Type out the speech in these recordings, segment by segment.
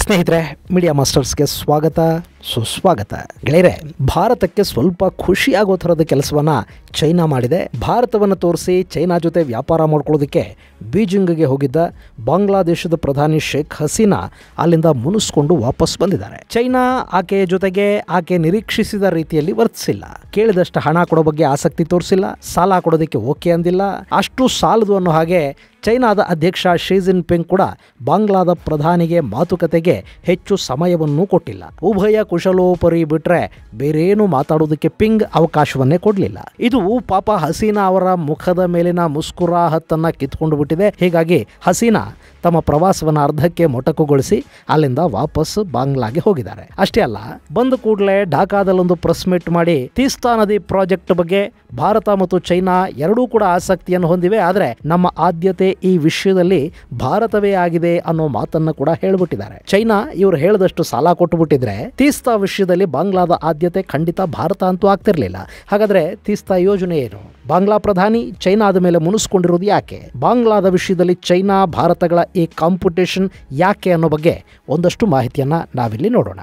ಸ್ನೇಹಿತರೆ ಮೀಡಿಯಾ ಮಾಸ್ಟರ್ಸ್ಗೆ ಸ್ವಾಗತ ಸುಸ್ವಾಗತ ಗೆಳೆಯರೆ ಭಾರತಕ್ಕೆ ಸ್ವಲ್ಪ ಖುಷಿ ಆಗೋ ಥರದ ಕೆಲಸವನ್ನ ಚೈನಾ ಮಾಡಿದೆ ಭಾರತವನ್ನು ತೋರಿಸಿ ಚೈನಾ ಜೊತೆ ವ್ಯಾಪಾರ ಮಾಡ್ಕೊಳ್ಳೋದಕ್ಕೆ ಬೀಜಿಂಗ್ಗೆ ಹೋಗಿದ್ದ ಬಾಂಗ್ಲಾದೇಶದ ಪ್ರಧಾನಿ ಶೇಖ್ ಹಸೀನಾ ಅಲ್ಲಿಂದ ಮುನಿಸ್ಕೊಂಡು ವಾಪಸ್ ಬಂದಿದ್ದಾರೆ ಚೈನಾ ಆಕೆಯ ಜೊತೆಗೆ ಆಕೆ ನಿರೀಕ್ಷಿಸಿದ ರೀತಿಯಲ್ಲಿ ವರ್ತಿಸಿಲ್ಲ ಕೇಳಿದಷ್ಟು ಹಣ ಕೊಡೋ ಬಗ್ಗೆ ಆಸಕ್ತಿ ತೋರಿಸಿಲ್ಲ ಸಾಲ ಕೊಡೋದಕ್ಕೆ ಓಕೆ ಅಂದಿಲ್ಲ ಅಷ್ಟು ಸಾಲದು ಅನ್ನೋ ಹಾಗೆ ಚೈನಾದ ಅಧ್ಯಕ್ಷ ಶಿ ಜಿನ್ಪಿಂಗ್ ಕೂಡ ಬಾಂಗ್ಲಾದ ಪ್ರಧಾನಿಗೆ ಮಾತುಕತೆಗೆ ಹೆಚ್ಚು ಸಮಯವನ್ನು ಕೊಟ್ಟಿಲ್ಲ ಉಭಯ ಕುಶಲೋಪರಿ ಬಿಟ್ರೆ ಬೇರೇನು ಮಾತಾಡೋದಕ್ಕೆ ಪಿಂಗ್ ಅವಕಾಶವನ್ನೇ ಕೊಡಲಿಲ್ಲ ಇದು ಪಾಪ ಹಸೀನಾ ಅವರ ಮುಖದ ಮೇಲಿನ ಮುಸ್ಕುರಾಹತ್ತನ್ನ ಕಿತ್ಕೊಂಡು ಬಿಟ್ಟಿದೆ ಹೀಗಾಗಿ ಹಸೀನಾ ತಮ್ಮ ಪ್ರವಾಸವನ್ನು ಅರ್ಧಕ್ಕೆ ಮೊಟಕುಗೊಳಿಸಿ ಅಲ್ಲಿಂದ ವಾಪಸ್ ಬಾಂಗ್ಲಾಗೆ ಹೋಗಿದ್ದಾರೆ ಅಷ್ಟೇ ಅಲ್ಲ ಬಂದ ಕೂಡಲೇ ಢಾಕಾದಲ್ಲೊಂದು ಪ್ರೆಸ್ ಮೀಟ್ ಮಾಡಿ ತೀಸ್ತಾ ನದಿ ಪ್ರಾಜೆಕ್ಟ್ ಬಗ್ಗೆ ಭಾರತ ಮತ್ತು ಚೈನಾ ಎರಡೂ ಕೂಡ ಆಸಕ್ತಿಯನ್ನು ಹೊಂದಿವೆ ಆದರೆ ನಮ್ಮ ಆದ್ಯತೆ ಈ ವಿಷಯದಲ್ಲಿ ಭಾರತವೇ ಆಗಿದೆ ಅನ್ನೋ ಮಾತನ್ನ ಕೂಡ ಹೇಳ್ಬಿಟ್ಟಿದ್ದಾರೆ ಚೈನಾ ಇವರು ಹೇಳಿದಷ್ಟು ಸಾಲ ಕೊಟ್ಟು ಬಿಟ್ಟಿದ್ರೆ ತೀಸ್ತಾ ವಿಷಯದಲ್ಲಿ ಬಾಂಗ್ಲಾದ ಆದ್ಯತೆ ಖಂಡಿತ ಭಾರತ ಅಂತೂ ಆಗ್ತಿರ್ಲಿಲ್ಲ ಹಾಗಾದ್ರೆ ತೀಸ್ತಾ ಯೋಜನೆ ಏನು ಬಾಂಗ್ಲಾ ಪ್ರಧಾನಿ ಚೈನಾದ ಮೇಲೆ ಮುನಿಸ್ಕೊಂಡಿರೋದು ಯಾಕೆ ಬಾಂಗ್ಲಾದ ವಿಷಯದಲ್ಲಿ ಚೈನಾ ಭಾರತಗಳ ಈ ಕಾಂಪಿಟೇಷನ್ ಯಾಕೆ ಅನ್ನೋ ಬಗ್ಗೆ ಒಂದಷ್ಟು ಮಾಹಿತಿಯನ್ನ ನಾವಿಲ್ಲಿ ನೋಡೋಣ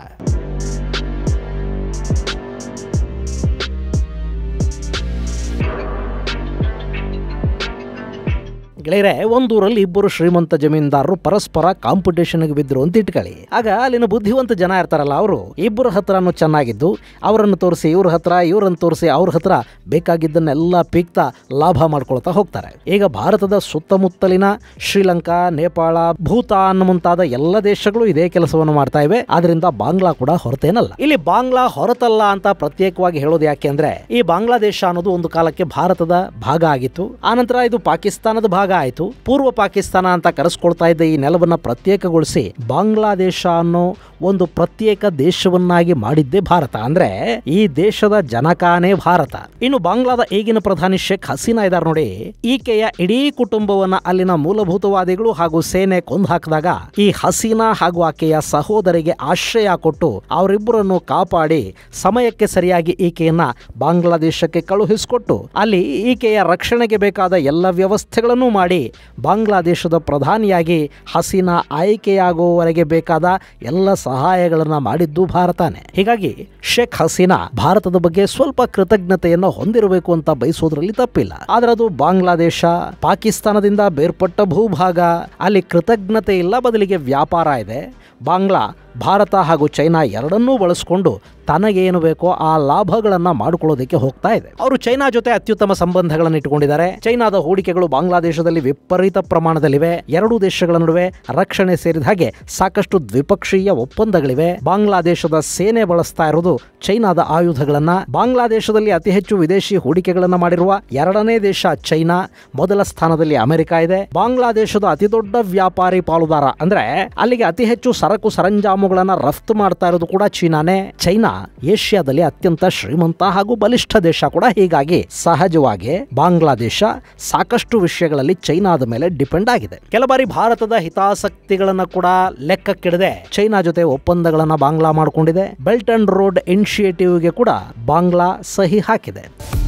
ಗೆಳೆಯರೆ ಒಂದೂರಲ್ಲಿ ಇಬ್ಬರು ಶ್ರೀಮಂತ ಜಮೀನ್ದಾರರು ಪರಸ್ಪರ ಕಾಂಪಿಟೇಷನ್ಗೆ ಬಿದ್ದರು ಅಂತ ಇಟ್ಕೊಳ್ಳಿ ಆಗ ಅಲ್ಲಿನ ಬುದ್ಧಿವಂತ ಜನ ಇರ್ತಾರಲ್ಲ ಅವರು ಇಬ್ಬರ ಹತ್ರನೂ ಚೆನ್ನಾಗಿದ್ದು ಅವರನ್ನು ತೋರಿಸಿ ಇವ್ರ ಹತ್ರ ಇವರನ್ನು ತೋರಿಸಿ ಅವ್ರ ಹತ್ರ ಬೇಕಾಗಿದ್ದನ್ನೆಲ್ಲ ಪೀಕ್ತಾ ಲಾಭ ಮಾಡ್ಕೊಳ್ತಾ ಹೋಗ್ತಾರೆ ಈಗ ಭಾರತದ ಸುತ್ತಮುತ್ತಲಿನ ಶ್ರೀಲಂಕಾ ನೇಪಾಳ ಭೂತಾನ್ ಮುಂತಾದ ಎಲ್ಲ ದೇಶಗಳು ಇದೇ ಕೆಲಸವನ್ನು ಮಾಡ್ತಾ ಇವೆ ಆದ್ರಿಂದ ಬಾಂಗ್ಲಾ ಕೂಡ ಹೊರತೇನಲ್ಲ ಇಲ್ಲಿ ಬಾಂಗ್ಲಾ ಹೊರತಲ್ಲ ಅಂತ ಪ್ರತ್ಯೇಕವಾಗಿ ಹೇಳೋದು ಯಾಕೆ ಅಂದ್ರೆ ಈ ಬಾಂಗ್ಲಾದೇಶ ಅನ್ನೋದು ಒಂದು ಕಾಲಕ್ಕೆ ಭಾರತದ ಭಾಗ ಆಗಿತ್ತು ಆನಂತರ ಇದು ಪಾಕಿಸ್ತಾನದ ಭಾಗ ಆಯಿತು ಪೂರ್ವ ಪಾಕಿಸ್ತಾನ ಅಂತ ಕರೆಸ್ಕೊಳ್ತಾ ಇದ್ದ ಈ ನೆಲವನ್ನ ಪ್ರತ್ಯೇಕಗೊಳಿಸಿ ಬಾಂಗ್ಲಾದೇಶ ಅನ್ನೋ ಒಂದು ಪ್ರತ್ಯೇಕ ದೇಶವನ್ನಾಗಿ ಮಾಡಿದ್ದೇ ಭಾರತ ಅಂದ್ರೆ ಈ ದೇಶದ ಜನಕಾನೇ ಭಾರತ ಇನ್ನು ಬಾಂಗ್ಲಾದ ಈಗಿನ ಪ್ರಧಾನಿ ಶೇಖ್ ಹಸೀನಾ ಇದಾರೆ ನೋಡಿ ಈಕೆಯ ಇಡೀ ಕುಟುಂಬವನ್ನ ಅಲ್ಲಿನ ಮೂಲಭೂತವಾದಿಗಳು ಹಾಗೂ ಸೇನೆ ಕೊಂದು ಹಾಕಿದಾಗ ಈ ಹಸೀನಾ ಹಾಗೂ ಆಕೆಯ ಸಹೋದರಿಗೆ ಆಶ್ರಯ ಕೊಟ್ಟು ಅವರಿಬ್ಬರನ್ನು ಕಾಪಾಡಿ ಸಮಯಕ್ಕೆ ಸರಿಯಾಗಿ ಈಕೆಯನ್ನ ಬಾಂಗ್ಲಾದೇಶಕ್ಕೆ ಕಳುಹಿಸಿಕೊಟ್ಟು ಅಲ್ಲಿ ಈಕೆಯ ರಕ್ಷಣೆಗೆ ಬೇಕಾದ ಎಲ್ಲ ವ್ಯವಸ್ಥೆಗಳನ್ನು ಮಾಡಿ ಬಾಂಗ್ಲಾದೇಶದ ಪ್ರಧಾನಿಯಾಗಿ ಹಸೀನಾ ಆಯ್ಕೆಯಾಗುವವರೆಗೆ ಬೇಕಾದ ಎಲ್ಲ ಸಹಾಯಗಳನ್ನ ಮಾಡಿದ್ದು ಭಾರತನೇ ಹೀಗಾಗಿ ಶೇಖ್ ಹಸೀನಾ ಭಾರತದ ಬಗ್ಗೆ ಸ್ವಲ್ಪ ಕೃತಜ್ಞತೆಯನ್ನು ಹೊಂದಿರಬೇಕು ಅಂತ ಬಯಸೋದ್ರಲ್ಲಿ ತಪ್ಪಿಲ್ಲ ಆದ್ರೆ ಅದು ಬಾಂಗ್ಲಾದೇಶ ಪಾಕಿಸ್ತಾನದಿಂದ ಬೇರ್ಪಟ್ಟ ಭೂಭಾಗ ಅಲ್ಲಿ ಕೃತಜ್ಞತೆ ಇಲ್ಲ ಬದಲಿಗೆ ವ್ಯಾಪಾರ ಇದೆ ಬಾಂಗ್ಲಾ ಭಾರತ ಹಾಗೂ ಚೈನಾ ಎರಡನ್ನೂ ಬಳಸ್ಕೊಂಡು ತನಗೇನು ಬೇಕೋ ಆ ಲಾಭಗಳನ್ನ ಮಾಡಿಕೊಳ್ಳೋದಕ್ಕೆ ಹೋಗ್ತಾ ಇದೆ ಅವರು ಚೈನಾ ಜೊತೆ ಅತ್ಯುತ್ತಮ ಸಂಬಂಧಗಳನ್ನು ಇಟ್ಟುಕೊಂಡಿದ್ದಾರೆ ಚೈನಾದ ಹೂಡಿಕೆಗಳು ಬಾಂಗ್ಲಾದೇಶದಲ್ಲಿ ವಿಪರೀತ ಪ್ರಮಾಣದಲ್ಲಿವೆ ಎರಡೂ ದೇಶಗಳ ನಡುವೆ ರಕ್ಷಣೆ ಸೇರಿದ ಹಾಗೆ ಸಾಕಷ್ಟು ದ್ವಿಪಕ್ಷೀಯ ಒಪ್ಪಂದಗಳಿವೆ ಬಾಂಗ್ಲಾದೇಶದ ಸೇನೆ ಬಳಸ್ತಾ ಇರೋದು ಚೈನಾದ ಆಯುಧಗಳನ್ನ ಬಾಂಗ್ಲಾದೇಶದಲ್ಲಿ ಅತಿ ಹೆಚ್ಚು ವಿದೇಶಿ ಹೂಡಿಕೆಗಳನ್ನ ಮಾಡಿರುವ ಎರಡನೇ ದೇಶ ಚೈನಾ ಮೊದಲ ಸ್ಥಾನದಲ್ಲಿ ಅಮೆರಿಕ ಇದೆ ಬಾಂಗ್ಲಾದೇಶದ ಅತಿ ದೊಡ್ಡ ವ್ಯಾಪಾರಿ ಪಾಲುದಾರ ಅಂದ್ರೆ ಅಲ್ಲಿಗೆ ಅತಿ ಹೆಚ್ಚು ಸರಕು ಸರಂಜಾಮುಗಳನ್ನ ರಫ್ತು ಮಾಡ್ತಾ ಇರೋದು ಕೂಡ ಚೀನಾನೇ ಚೈನಾ ಏಷ್ಯಾದಲ್ಲಿ ಅತ್ಯಂತ ಶ್ರೀಮಂತ ಹಾಗೂ ಬಲಿಷ್ಠ ದೇಶ ಕೂಡ ಹೀಗಾಗಿ ಸಹಜವಾಗಿ ಬಾಂಗ್ಲಾದೇಶ ಸಾಕಷ್ಟು ವಿಷಯಗಳಲ್ಲಿ ಚೈನಾದ ಮೇಲೆ ಡಿಪೆಂಡ್ ಆಗಿದೆ ಕೆಲ ಬಾರಿ ಭಾರತದ ಹಿತಾಸಕ್ತಿಗಳನ್ನ ಕೂಡ ಲೆಕ್ಕಕ್ಕಿಡದೆ ಚೈನಾ ಜೊತೆ ಒಪ್ಪಂದಗಳನ್ನ ಬಾಂಗ್ಲಾ ಮಾಡಿಕೊಂಡಿದೆ ಬೆಲ್ಟ್ ಅಂಡ್ ರೋಡ್ ಇನಿಷಿಯೇಟಿವ್ಗೆ ಕೂಡ ಬಾಂಗ್ಲಾ ಸಹಿ ಹಾಕಿದೆ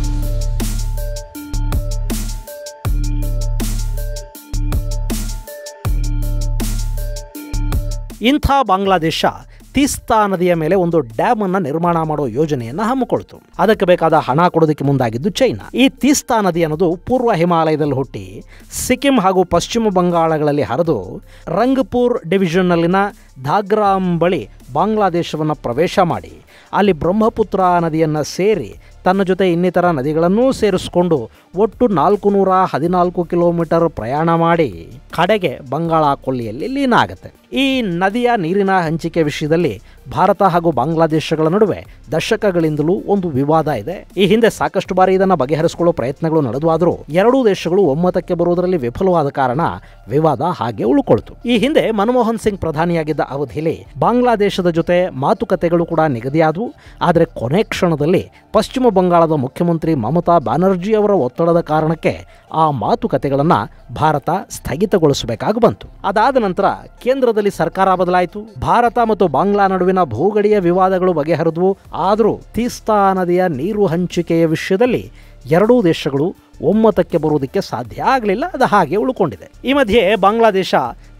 ಇಂಥ ಬಾಂಗ್ಲಾದೇಶ ತೀಸ್ತಾ ನದಿಯ ಮೇಲೆ ಒಂದು ಡ್ಯಾಮ್ ಅನ್ನ ನಿರ್ಮಾಣ ಮಾಡೋ ಯೋಜನೆಯನ್ನ ಹಮ್ಮಿಕೊಳ್ತು ಅದಕ್ಕೆ ಬೇಕಾದ ಹಣ ಕೊಡೋದಕ್ಕೆ ಮುಂದಾಗಿದ್ದು ಚೈನಾ ಈ ತೀಸ್ತಾ ನದಿ ಅನ್ನೋದು ಪೂರ್ವ ಹಿಮಾಲಯದಲ್ಲಿ ಹುಟ್ಟಿ ಸಿಕ್ಕಿಂ ಹಾಗೂ ಪಶ್ಚಿಮ ಬಂಗಾಳಗಳಲ್ಲಿ ಹರಿದು ರಂಗಪುರ್ ಡಿವಿಷನ್ನಲ್ಲಿನ ಧಾಗ್ರಾಮ್ ಬಳಿ ಬಾಂಗ್ಲಾದೇಶವನ್ನು ಪ್ರವೇಶ ಮಾಡಿ ಅಲ್ಲಿ ಬ್ರಹ್ಮಪುತ್ರ ನದಿಯನ್ನು ಸೇರಿ ತನ್ನ ಜೊತೆ ಇನ್ನಿತರ ನದಿಗಳನ್ನೂ ಸೇರಿಸಿಕೊಂಡು ಒಟ್ಟು ನಾಲ್ಕು ನೂರ ಹದಿನಾಲ್ಕು ಕಿಲೋಮೀಟರ್ ಪ್ರಯಾಣ ಮಾಡಿ ಕಡೆಗೆ ಬಂಗಾಳ ಕೊಲ್ಲಿಯಲ್ಲಿ ಲೀನ ಆಗುತ್ತೆ ಈ ನದಿಯ ನೀರಿನ ಹಂಚಿಕೆ ವಿಷಯದಲ್ಲಿ ಭಾರತ ಹಾಗೂ ಬಾಂಗ್ಲಾದೇಶಗಳ ನಡುವೆ ದಶಕಗಳಿಂದಲೂ ಒಂದು ವಿವಾದ ಇದೆ ಈ ಹಿಂದೆ ಸಾಕಷ್ಟು ಬಾರಿ ಇದನ್ನು ಬಗೆಹರಿಸಿಕೊಳ್ಳೋ ಪ್ರಯತ್ನಗಳು ನಡೆದುವಾದರೂ ಎರಡೂ ದೇಶಗಳು ಒಮ್ಮತಕ್ಕೆ ಬರುವುದರಲ್ಲಿ ವಿಫಲವಾದ ಕಾರಣ ವಿವಾದ ಹಾಗೆ ಉಳ್ಕೊಳ್ತು ಈ ಹಿಂದೆ ಮನಮೋಹನ್ ಸಿಂಗ್ ಪ್ರಧಾನಿಯಾಗಿದ್ದ ಅವಧಿಯಲ್ಲಿ ಬಾಂಗ್ಲಾದೇಶದ ಜೊತೆ ಮಾತುಕತೆಗಳು ಕೂಡ ನಿಗದಿಯಾದವು ಆದರೆ ಕೊನೆ ಕ್ಷಣದಲ್ಲಿ ಪಶ್ಚಿಮ ಬಂಗಾಳದ ಮುಖ್ಯಮಂತ್ರಿ ಮಮತಾ ಬ್ಯಾನರ್ಜಿ ಅವರ ಒತ್ತಡದ ಕಾರಣಕ್ಕೆ ಆ ಮಾತುಕತೆಗಳನ್ನು ಭಾರತ ಸ್ಥಗಿತಗೊಳಿಸಬೇಕಾಗಿ ಬಂತು ಅದಾದ ನಂತರ ಕೇಂದ್ರದಲ್ಲಿ ಸರ್ಕಾರ ಬದಲಾಯಿತು ಭಾರತ ಮತ್ತು ಬಾಂಗ್ಲಾ ನಡುವಿನ ಭೂಗಡಿಯ ವಿವಾದಗಳು ಬಗೆಹರಿದವು ಆದರೂ ತೀಸ್ತಾ ನದಿಯ ನೀರು ಹಂಚಿಕೆಯ ವಿಷಯದಲ್ಲಿ ಎರಡೂ ದೇಶಗಳು ಒಮ್ಮತಕ್ಕೆ ಬರುವುದಕ್ಕೆ ಸಾಧ್ಯ ಆಗಲಿಲ್ಲ ಅದು ಹಾಗೆ ಉಳ್ಕೊಂಡಿದೆ ಈ ಮಧ್ಯೆ ಬಾಂಗ್ಲಾದೇಶ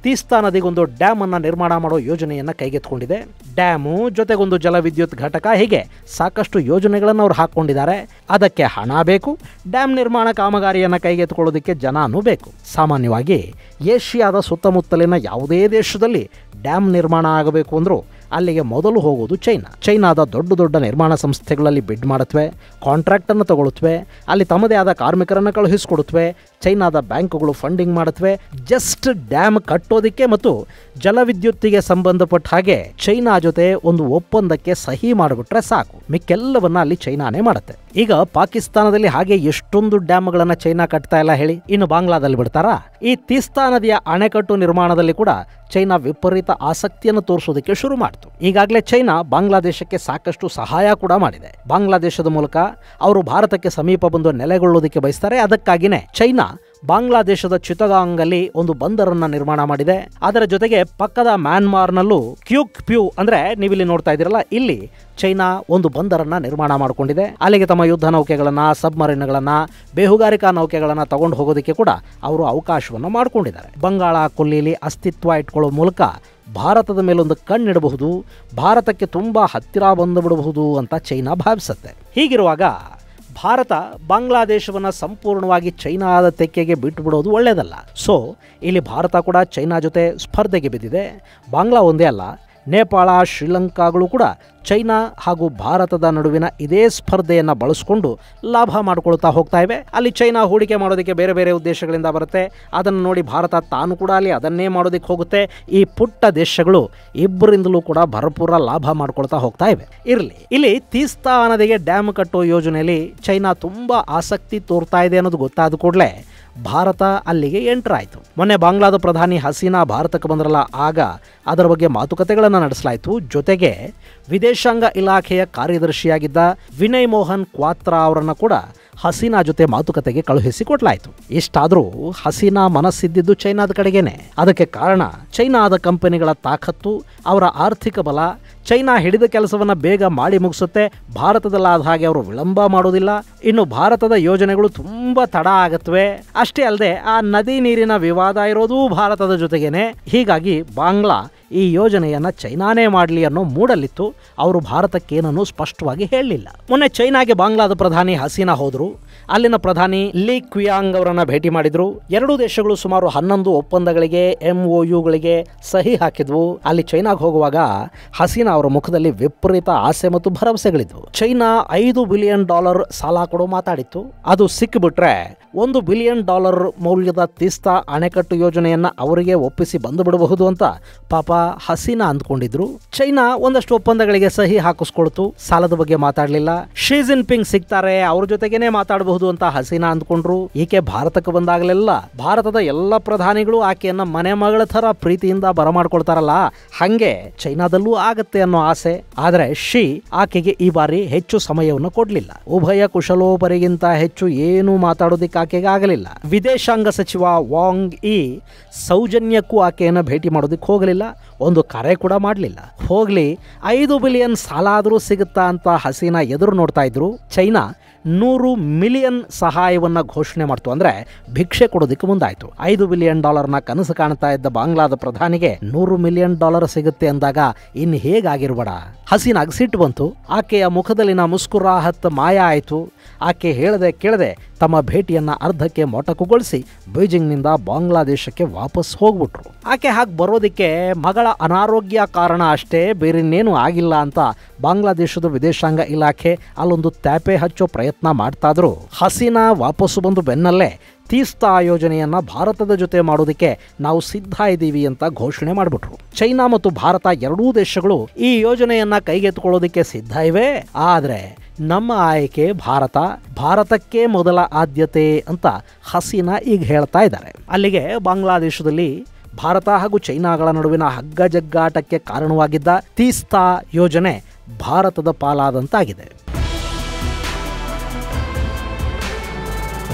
ತೀಸ್ತಾ ನದಿಗೊಂದು ಡ್ಯಾಮ್ ಅನ್ನ ನಿರ್ಮಾಣ ಮಾಡೋ ಯೋಜನೆಯನ್ನ ಕೈಗೆತ್ತಿಕೊಂಡಿದೆ ಡ್ಯಾಮು ಜೊತೆಗೊಂದು ಜಲವಿದ್ಯುತ್ ಘಟಕ ಹೀಗೆ ಸಾಕಷ್ಟು ಯೋಜನೆಗಳನ್ನು ಅವ್ರು ಹಾಕೊಂಡಿದ್ದಾರೆ ಅದಕ್ಕೆ ಹಣ ಬೇಕು ಡ್ಯಾಮ್ ನಿರ್ಮಾಣ ಕಾಮಗಾರಿಯನ್ನು ಕೈಗೆತ್ತಿಕೊಳ್ಳೋದಕ್ಕೆ ಜನನೂ ಬೇಕು ಸಾಮಾನ್ಯವಾಗಿ ಏಷ್ಯಾದ ಸುತ್ತಮುತ್ತಲಿನ ಯಾವುದೇ ದೇಶದಲ್ಲಿ ಡ್ಯಾಮ್ ನಿರ್ಮಾಣ ಆಗಬೇಕು ಅಂದರೂ ಅಲ್ಲಿಗೆ ಮೊದಲು ಹೋಗೋದು ಚೈನಾ ಚೈನಾದ ದೊಡ್ಡ ದೊಡ್ಡ ನಿರ್ಮಾಣ ಸಂಸ್ಥೆಗಳಲ್ಲಿ ಬಿಡ್ ಮಾಡುತ್ತವೆ ಕಾಂಟ್ರಾಕ್ಟನ್ನು ತಗೊಳುತ್ತವೆ ಅಲ್ಲಿ ತಮ್ಮದೇ ಆದ ಕಾರ್ಮಿಕರನ್ನು ಕಳುಹಿಸಿಕೊಡುತ್ತವೆ ಚೈನಾದ ಬ್ಯಾಂಕುಗಳು ಫಂಡಿಂಗ್ ಮಾಡುತ್ತವೆ ಜಸ್ಟ್ ಡ್ಯಾಮ್ ಕಟ್ಟೋದಕ್ಕೆ ಮತ್ತು ಜಲವಿದ್ಯುತ್ತಿಗೆ ಸಂಬಂಧಪಟ್ಟ ಹಾಗೆ ಚೈನಾ ಜೊತೆ ಒಂದು ಒಪ್ಪಂದಕ್ಕೆ ಸಹಿ ಮಾಡಿಬಿಟ್ರೆ ಸಾಕು ಮಿಕ್ಕೆಲ್ಲವನ್ನ ಅಲ್ಲಿ ಚೈನಾನೇ ಮಾಡುತ್ತೆ ಈಗ ಪಾಕಿಸ್ತಾನದಲ್ಲಿ ಹಾಗೆ ಎಷ್ಟೊಂದು ಡ್ಯಾಮ್ಗಳನ್ನ ಚೈನಾ ಕಟ್ತಾ ಇಲ್ಲ ಹೇಳಿ ಇನ್ನು ಬಾಂಗ್ಲಾದಲ್ಲಿ ಬಿಡ್ತಾರಾ ಈ ತೀಸ್ತಾ ನದಿಯ ಅಣೆಕಟ್ಟು ನಿರ್ಮಾಣದಲ್ಲಿ ಕೂಡ ಚೈನಾ ವಿಪರೀತ ಆಸಕ್ತಿಯನ್ನು ತೋರಿಸೋದಕ್ಕೆ ಶುರು ಮಾಡಿತು ಈಗಾಗಲೇ ಚೈನಾ ಬಾಂಗ್ಲಾದೇಶಕ್ಕೆ ಸಾಕಷ್ಟು ಸಹಾಯ ಕೂಡ ಮಾಡಿದೆ ಬಾಂಗ್ಲಾದೇಶದ ಮೂಲಕ ಅವರು ಭಾರತಕ್ಕೆ ಸಮೀಪ ಬಂದು ನೆಲೆಗೊಳ್ಳೋದಕ್ಕೆ ಬಯಸ್ತಾರೆ ಅದಕ್ಕಾಗಿನೇ ಚೈನಾ ಬಾಂಗ್ಲಾದೇಶದ ಚಿತಗಾಂಗಲ್ಲಿ ಒಂದು ಬಂದರನ್ನ ನಿರ್ಮಾಣ ಮಾಡಿದೆ ಅದರ ಜೊತೆಗೆ ಪಕ್ಕದ ಮ್ಯಾನ್ಮಾರ್ನಲ್ಲೂ ಕ್ಯೂಕ್ ಪ್ಯೂ ಅಂದ್ರೆ ನೀವಿಲ್ಲಿ ನೋಡ್ತಾ ಇದ್ದೀರಲ್ಲ ಇಲ್ಲಿ ಚೈನಾ ಒಂದು ಬಂದರನ್ನ ನಿರ್ಮಾಣ ಮಾಡಿಕೊಂಡಿದೆ ಅಲ್ಲಿಗೆ ತಮ್ಮ ಯುದ್ಧ ನೌಕೆಗಳನ್ನ ಸಬ್ಮರೀನ್ಗಳನ್ನ ಬೇಹುಗಾರಿಕಾ ನೌಕೆಗಳನ್ನ ತಗೊಂಡು ಹೋಗೋದಕ್ಕೆ ಕೂಡ ಅವರು ಅವಕಾಶವನ್ನು ಮಾಡಿಕೊಂಡಿದ್ದಾರೆ ಬಂಗಾಳ ಕೊಲ್ಲಿಯಲ್ಲಿ ಅಸ್ತಿತ್ವ ಇಟ್ಕೊಳ್ಳೋ ಮೂಲಕ ಭಾರತದ ಮೇಲೊಂದು ಕಣ್ಣಿಡಬಹುದು ಭಾರತಕ್ಕೆ ತುಂಬಾ ಹತ್ತಿರ ಬಂದುಬಿಡಬಹುದು ಅಂತ ಚೈನಾ ಭಾವಿಸುತ್ತೆ ಹೀಗಿರುವಾಗ ಭಾರತ ಬಾಂಗ್ಲಾದೇಶವನ್ನು ಸಂಪೂರ್ಣವಾಗಿ ಚೈನಾದ ತೆಕ್ಕೆಗೆ ಬಿಟ್ಟು ಬಿಡೋದು ಒಳ್ಳೆಯದಲ್ಲ ಸೊ ಇಲ್ಲಿ ಭಾರತ ಕೂಡ ಚೈನಾ ಜೊತೆ ಸ್ಪರ್ಧೆಗೆ ಬಿದ್ದಿದೆ ಬಾಂಗ್ಲಾ ಒಂದೇ ಅಲ್ಲ ನೇಪಾಳ ಶ್ರೀಲಂಕಾಗಳು ಕೂಡ ಚೈನಾ ಹಾಗೂ ಭಾರತದ ನಡುವಿನ ಇದೇ ಸ್ಪರ್ಧೆಯನ್ನು ಬಳಸ್ಕೊಂಡು ಲಾಭ ಮಾಡ್ಕೊಳ್ತಾ ಹೋಗ್ತಾ ಇವೆ ಅಲ್ಲಿ ಚೈನಾ ಹೂಡಿಕೆ ಮಾಡೋದಕ್ಕೆ ಬೇರೆ ಬೇರೆ ಉದ್ದೇಶಗಳಿಂದ ಬರುತ್ತೆ ಅದನ್ನು ನೋಡಿ ಭಾರತ ತಾನು ಕೂಡ ಅಲ್ಲಿ ಅದನ್ನೇ ಮಾಡೋದಕ್ಕೆ ಹೋಗುತ್ತೆ ಈ ಪುಟ್ಟ ದೇಶಗಳು ಇಬ್ಬರಿಂದಲೂ ಕೂಡ ಭರಪೂರ ಲಾಭ ಮಾಡ್ಕೊಳ್ತಾ ಹೋಗ್ತಾ ಇವೆ ಇರಲಿ ಇಲ್ಲಿ ತೀಸ್ತಾ ನದಿಗೆ ಡ್ಯಾಮ್ ಕಟ್ಟೋ ಯೋಜನೆಯಲ್ಲಿ ಚೈನಾ ತುಂಬ ಆಸಕ್ತಿ ತೋರ್ತಾ ಇದೆ ಅನ್ನೋದು ಗೊತ್ತಾದ ಕೂಡಲೇ ಭಾರತ ಅಲ್ಲಿಗೆ ಎಂಟರ್ ಆಯಿತು ಮೊನ್ನೆ ಬಾಂಗ್ಲಾದ ಪ್ರಧಾನಿ ಹಸೀನಾ ಭಾರತಕ್ಕೆ ಬಂದ್ರಲ್ಲ ಆಗ ಅದರ ಬಗ್ಗೆ ಮಾತುಕತೆಗಳನ್ನು ನಡೆಸಲಾಯಿತು ಜೊತೆಗೆ ವಿದೇಶಾಂಗ ಇಲಾಖೆಯ ಕಾರ್ಯದರ್ಶಿಯಾಗಿದ್ದ ವಿನಯ್ ಮೋಹನ್ ಕ್ವಾತ್ರಾ ಅವರನ್ನು ಕೂಡ ಹಸೀನಾ ಜೊತೆ ಮಾತುಕತೆಗೆ ಕಳುಹಿಸಿ ಕೊಡ್ಲಾಯಿತು ಇಷ್ಟಾದರೂ ಹಸೀನಾ ಮನಸ್ಸಿದ್ದಿದ್ದು ಚೈನಾದ ಕಡೆಗೇನೆ ಅದಕ್ಕೆ ಕಾರಣ ಚೈನಾದ ಕಂಪನಿಗಳ ತಾಕತ್ತು ಅವರ ಆರ್ಥಿಕ ಬಲ ಚೈನಾ ಹಿಡಿದ ಕೆಲಸವನ್ನ ಬೇಗ ಮಾಡಿ ಮುಗಿಸುತ್ತೆ ಭಾರತದಲ್ಲಾದ ಹಾಗೆ ಅವರು ವಿಳಂಬ ಮಾಡೋದಿಲ್ಲ ಇನ್ನು ಭಾರತದ ಯೋಜನೆಗಳು ತುಂಬಾ ತಡ ಆಗತ್ವೆ ಅಷ್ಟೇ ಅಲ್ಲದೆ ಆ ನದಿ ನೀರಿನ ವಿವಾದ ಇರೋದು ಭಾರತದ ಜೊತೆಗೇನೆ ಹೀಗಾಗಿ ಬಾಂಗ್ಲಾ ಈ ಯೋಜನೆಯನ್ನ ಚೈನಾನೇ ಮಾಡಲಿ ಅನ್ನೋ ಮೂಡಲ್ಲಿತ್ತು ಅವರು ಭಾರತಕ್ಕೇನನ್ನು ಸ್ಪಷ್ಟವಾಗಿ ಹೇಳಲಿಲ್ಲ ಮೊನ್ನೆ ಚೈನಾಗೆ ಬಾಂಗ್ಲಾದ ಪ್ರಧಾನಿ ಹಸೀನಾ ಹೋದ್ರು ಅಲ್ಲಿನ ಪ್ರಧಾನಿ ಲೀ ಕ್ವಿಯಾಂಗ್ ಅವರನ್ನ ಭೇಟಿ ಮಾಡಿದ್ರು ಎರಡೂ ದೇಶಗಳು ಸುಮಾರು ಹನ್ನೊಂದು ಒಪ್ಪಂದಗಳಿಗೆ ಎಂ ಒ ಯುಗಳಿಗೆ ಸಹಿ ಹಾಕಿದ್ವು ಅಲ್ಲಿ ಚೈನಾಗೆ ಹೋಗುವಾಗ ಹಸೀನಾ ಅವರ ಮುಖದಲ್ಲಿ ವಿಪರೀತ ಆಸೆ ಮತ್ತು ಭರವಸೆಗಳಿದ್ವು ಚೈನಾ ಐದು ಬಿಲಿಯನ್ ಡಾಲರ್ ಸಾಲ ಕೊಡೋ ಮಾತಾಡಿತ್ತು ಅದು ಸಿಕ್ಕಿಬಿಟ್ರೆ ಒಂದು ಬಿಲಿಯನ್ ಡಾಲರ್ ಮೌಲ್ಯದ ತೀಸ್ತಾ ಅಣೆಕಟ್ಟು ಯೋಜನೆಯನ್ನ ಅವರಿಗೆ ಒಪ್ಪಿಸಿ ಬಂದು ಬಿಡಬಹುದು ಅಂತ ಪಾಪ ಹಸೀನಾ ಅಂದ್ಕೊಂಡಿದ್ರು ಚೈನಾ ಒಂದಷ್ಟು ಒಪ್ಪಂದಗಳಿಗೆ ಸಹಿ ಹಾಕಿಸ್ಕೊಳ್ತು ಸಾಲದ ಬಗ್ಗೆ ಮಾತಾಡಲಿಲ್ಲ ಶಿ ಜಿನ್ಪಿಂಗ್ ಸಿಗ್ತಾರೆ ಅವ್ರ ಜೊತೆಗೇನೆ ಮಾತಾಡಬಹುದು ಅಂತ ಹಸೀನಾ ಅಂದ್ಕೊಂಡ್ರು ಈಕೆ ಭಾರತಕ್ಕೆ ಬಂದಾಗಲೆಲ್ಲ ಭಾರತದ ಎಲ್ಲ ಪ್ರಧಾನಿಗಳು ಆಕೆಯನ್ನ ಮನೆ ಮಗಳ ತರ ಪ್ರೀತಿಯಿಂದ ಬರಮಾಡ್ಕೊಳ್ತಾರಲ್ಲ ಹಂಗೆ ಚೈನಾದಲ್ಲೂ ಆಗತ್ತೆ ಅನ್ನೋ ಆಸೆ ಆದ್ರೆ ಶಿ ಆಕೆಗೆ ಈ ಬಾರಿ ಹೆಚ್ಚು ಸಮಯವನ್ನು ಕೊಡ್ಲಿಲ್ಲ ಉಭಯ ಕುಶಲೋಪರಿಗಿಂತ ಹೆಚ್ಚು ಏನು ಮಾತಾಡೋದಿಕ್ಕೆ ಆಕೆಗೆ ಆಗಲಿಲ್ಲ ವಿದೇಶಾಂಗ ಸಚಿವ ವಾಂಗ್ ಇ ಸೌಜನ್ಯಕ್ಕೂ ಆಕೆಯನ್ನ ಭೇಟಿ ಮಾಡೋದಕ್ಕೆ ಹೋಗಲಿಲ್ಲ ಒಂದು ಕರೆ ಕೂಡ ಮಾಡಲಿಲ್ಲ ಹೋಗ್ಲಿ ಐದು ಬಿಲಿಯನ್ ಸಾಲ ಆದರೂ ಸಿಗುತ್ತಾ ಅಂತ ಹಸೀನಾ ಎದುರು ನೋಡ್ತಾ ಇದ್ರು ಚೈನಾ ನೂರು ಮಿಲಿಯನ್ ಸಹಾಯವನ್ನ ಘೋಷಣೆ ಮಾಡ್ತು ಅಂದ್ರೆ ಭಿಕ್ಷೆ ಕೊಡೋದಕ್ಕೆ ಮುಂದಾಯ್ತು ಐದು ಬಿಲಿಯನ್ ಡಾಲರ್ನ ಕನಸು ಕಾಣ್ತಾ ಇದ್ದ ಬಾಂಗ್ಲಾದ ಪ್ರಧಾನಿಗೆ ನೂರು ಮಿಲಿಯನ್ ಡಾಲರ್ ಸಿಗುತ್ತೆ ಅಂದಾಗ ಇನ್ನು ಹೇಗಾಗಿರ್ಬೇಡ ಹಸೀನಾಗ್ ಸಿಟ್ಟು ಬಂತು ಆಕೆಯ ಮುಖದಲ್ಲಿನ ಮುಸ್ಕುರಾಹತ್ ಮಾಯ ಆಯಿತು ಆಕೆ ಹೇಳದೆ ಕೇಳದೆ ತಮ್ಮ ಭೇಟಿಯನ್ನ ಅರ್ಧಕ್ಕೆ ಮೊಟಕುಗೊಳಿಸಿ ಬೀಜಿಂಗ್ನಿಂದ ಬಾಂಗ್ಲಾದೇಶಕ್ಕೆ ವಾಪಸ್ ಹೋಗ್ಬಿಟ್ರು ಆಕೆ ಹಾಗೆ ಬರೋದಕ್ಕೆ ಮಗಳ ಅನಾರೋಗ್ಯ ಕಾರಣ ಅಷ್ಟೇ ಬೇರೆನ್ನೇನು ಆಗಿಲ್ಲ ಅಂತ ಬಾಂಗ್ಲಾದೇಶದ ವಿದೇಶಾಂಗ ಇಲಾಖೆ ಅಲ್ಲೊಂದು ತ್ಯಾಪೆ ಹಚ್ಚೋ ಪ್ರಯತ್ನ ಮಾಡ್ತಾದ್ರು ಹಸೀನಾ ವಾಪಸ್ಸು ಬಂದು ಬೆನ್ನಲ್ಲೇ ತೀಸ್ತಾ ಯೋಜನೆಯನ್ನ ಭಾರತದ ಜೊತೆ ಮಾಡೋದಕ್ಕೆ ನಾವು ಸಿದ್ಧ ಇದ್ದೀವಿ ಅಂತ ಘೋಷಣೆ ಮಾಡಿಬಿಟ್ರು ಚೈನಾ ಮತ್ತು ಭಾರತ ಎರಡೂ ದೇಶಗಳು ಈ ಯೋಜನೆಯನ್ನ ಕೈಗೆತ್ತಿಕೊಳ್ಳೋದಕ್ಕೆ ಸಿದ್ಧ ಇವೆ ಆದ್ರೆ ನಮ್ಮ ಆಯ್ಕೆ ಭಾರತ ಭಾರತಕ್ಕೆ ಮೊದಲ ಆದ್ಯತೆ ಅಂತ ಹಸೀನಾ ಈಗ ಹೇಳ್ತಾ ಇದ್ದಾರೆ ಅಲ್ಲಿಗೆ ಬಾಂಗ್ಲಾದೇಶದಲ್ಲಿ ಭಾರತ ಹಾಗೂ ಚೈನಾಗಳ ನಡುವಿನ ಹಗ್ಗಜಗ್ಗಾಟಕ್ಕೆ ಕಾರಣವಾಗಿದ್ದ ತೀಸ್ತಾ ಯೋಜನೆ ಭಾರತದ ಪಾಲಾದಂತಾಗಿದೆ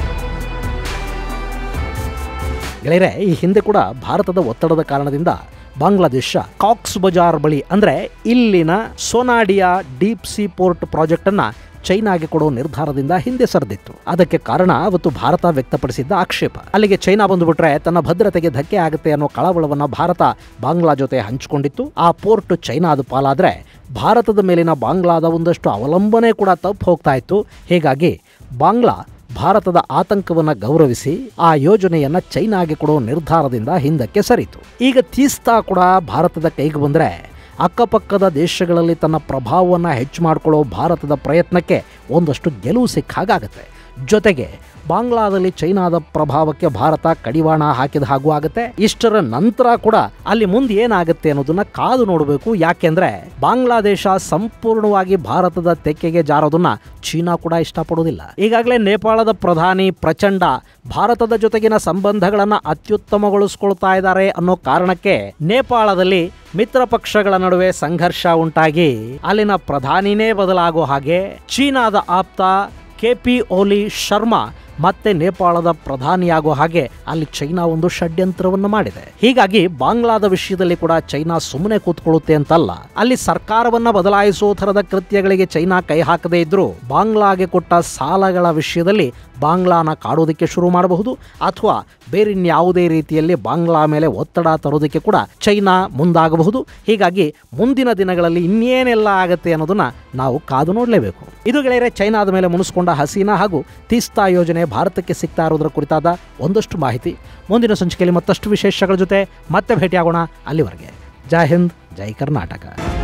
ಗೆಳೆಯರೆ ಈ ಹಿಂದೆ ಕೂಡ ಭಾರತದ ಒತ್ತಡದ ಕಾರಣದಿಂದ ಬಾಂಗ್ಲಾದೇಶ ಕಾಕ್ಸ್ ಬಜಾರ್ ಬಳಿ ಅಂದ್ರೆ ಇಲ್ಲಿನ Sonadia deep sea port project ಅನ್ನ ಚೈನಾಗೆ ಕೊಡೋ ನಿರ್ಧಾರದಿಂದ ಹಿಂದೆ ಸರಿದಿತ್ತು ಅದಕ್ಕೆ ಕಾರಣ ಅವತ್ತು ಭಾರತ ವ್ಯಕ್ತಪಡಿಸಿದ್ದ ಆಕ್ಷೇಪ ಅಲ್ಲಿಗೆ ಚೈನಾ ಬಂದುಬಿಟ್ರೆ ತನ್ನ ಭದ್ರತೆಗೆ ಧಕ್ಕೆ ಆಗುತ್ತೆ ಅನ್ನೋ ಕಳವಳವನ್ನ ಭಾರತ ಬಾಂಗ್ಲಾ ಜೊತೆ ಹಂಚಿಕೊಂಡಿತ್ತು ಆ ಪೋರ್ಟ್ ಚೈನಾದ ಪಾಲಾದ್ರೆ ಭಾರತದ ಮೇಲಿನ ಬಾಂಗ್ಲಾದ ಒಂದಷ್ಟು ಅವಲಂಬನೆ ಕೂಡ ತಪ್ಪು ಹೋಗ್ತಾ ಇತ್ತು ಹೀಗಾಗಿ ಬಾಂಗ್ಲಾ ಭಾರತದ ಆತಂಕವನ್ನು ಗೌರವಿಸಿ ಆ ಯೋಜನೆಯನ್ನ ಚೈನಾಗೆ ಕೊಡೋ ನಿರ್ಧಾರದಿಂದ ಹಿಂದಕ್ಕೆ ಸರಿತು ಈಗ ತೀಸ್ತಾ ಕೂಡ ಭಾರತದ ಕೈಗೆ ಬಂದರೆ ಅಕ್ಕಪಕ್ಕದ ದೇಶಗಳಲ್ಲಿ ತನ್ನ ಪ್ರಭಾವವನ್ನು ಹೆಚ್ಚು ಮಾಡಿಕೊಳ್ಳೋ ಭಾರತದ ಪ್ರಯತ್ನಕ್ಕೆ ಒಂದಷ್ಟು ಗೆಲುವು ಸಿಕ್ಕ ಹಾಗಾಗತ್ತೆ ಜೊತೆಗೆ ಬಾಂಗ್ಲಾದಲ್ಲಿ ಚೈನಾದ ಪ್ರಭಾವಕ್ಕೆ ಭಾರತ ಕಡಿವಾಣ ಹಾಕಿದ ಹಾಗೂ ಆಗುತ್ತೆ ಇಷ್ಟರ ನಂತರ ಕೂಡ ಅಲ್ಲಿ ಮುಂದೆ ಏನಾಗುತ್ತೆ ಅನ್ನೋದನ್ನ ಕಾದು ನೋಡಬೇಕು ಯಾಕೆಂದ್ರೆ ಬಾಂಗ್ಲಾದೇಶ ಸಂಪೂರ್ಣವಾಗಿ ಭಾರತದ ತೆಕ್ಕೆಗೆ ಜಾರೋದನ್ನ ಚೀನಾ ಕೂಡ ಇಷ್ಟಪಡೋದಿಲ್ಲ ಈಗಾಗಲೇ ನೇಪಾಳದ ಪ್ರಧಾನಿ ಪ್ರಚಂಡ ಭಾರತದ ಜೊತೆಗಿನ ಸಂಬಂಧಗಳನ್ನ ಅತ್ಯುತ್ತಮಗೊಳಿಸ್ಕೊಳ್ತಾ ಇದ್ದಾರೆ ಅನ್ನೋ ಕಾರಣಕ್ಕೆ ನೇಪಾಳದಲ್ಲಿ ಮಿತ್ರ ಪಕ್ಷಗಳ ನಡುವೆ ಸಂಘರ್ಷ ಉಂಟಾಗಿ ಅಲ್ಲಿನ ಪ್ರಧಾನಿನೇ ಬದಲಾಗೋ ಹಾಗೆ ಚೀನಾದ ಆಪ್ತ ಕೆ ಪಿ ಓಲಿ ಶರ್ಮಾ ಮತ್ತೆ ನೇಪಾಳದ ಪ್ರಧಾನಿಯಾಗೋ ಹಾಗೆ ಅಲ್ಲಿ ಚೈನಾ ಒಂದು ಷಡ್ಯಂತ್ರವನ್ನು ಮಾಡಿದೆ ಹೀಗಾಗಿ ಬಾಂಗ್ಲಾದ ವಿಷಯದಲ್ಲಿ ಕೂಡ ಚೈನಾ ಸುಮ್ಮನೆ ಕೂತ್ಕೊಳ್ಳುತ್ತೆ ಅಂತಲ್ಲ ಅಲ್ಲಿ ಸರ್ಕಾರವನ್ನ ಬದಲಾಯಿಸುವ ಥರದ ಕೃತ್ಯಗಳಿಗೆ ಚೈನಾ ಕೈ ಹಾಕದೇ ಇದ್ರೂ ಬಾಂಗ್ಲಾಗೆ ಕೊಟ್ಟ ಸಾಲಗಳ ವಿಷಯದಲ್ಲಿ ಬಾಂಗ್ಲಾನ ಕಾಡೋದಕ್ಕೆ ಶುರು ಮಾಡಬಹುದು ಅಥವಾ ಬೇರಿನ್ಯಾವುದೇ ರೀತಿಯಲ್ಲಿ ಬಾಂಗ್ಲಾ ಮೇಲೆ ಒತ್ತಡ ತರೋದಕ್ಕೆ ಕೂಡ ಚೈನಾ ಮುಂದಾಗಬಹುದು ಹೀಗಾಗಿ ಮುಂದಿನ ದಿನಗಳಲ್ಲಿ ಇನ್ನೇನೆಲ್ಲ ಆಗತ್ತೆ ಅನ್ನೋದನ್ನ ನಾವು ಕಾದು ನೋಡಲೇಬೇಕು ಇದು ಗೆಳೆಯರೆ ಚೈನಾದ ಮೇಲೆ ಮುನಿಸ್ಕೊಂಡ ಹಸೀನಾ ಹಾಗೂ ತೀಸ್ತಾ ಯೋಜನೆ ಭಾರತಕ್ಕೆ ಸಿಗ್ತಾ ಇರೋದರ ಕುರಿತಾದ ಒಂದಷ್ಟು ಮಾಹಿತಿ ಮುಂದಿನ ಸಂಚಿಕೆಯಲ್ಲಿ ಮತ್ತಷ್ಟು ವಿಶೇಷಗಳ ಜೊತೆ ಮತ್ತೆ ಭೇಟಿಯಾಗೋಣ ಅಲ್ಲಿವರೆಗೆ ಜೈ ಹಿಂದ್ ಜೈ ಕರ್ನಾಟಕ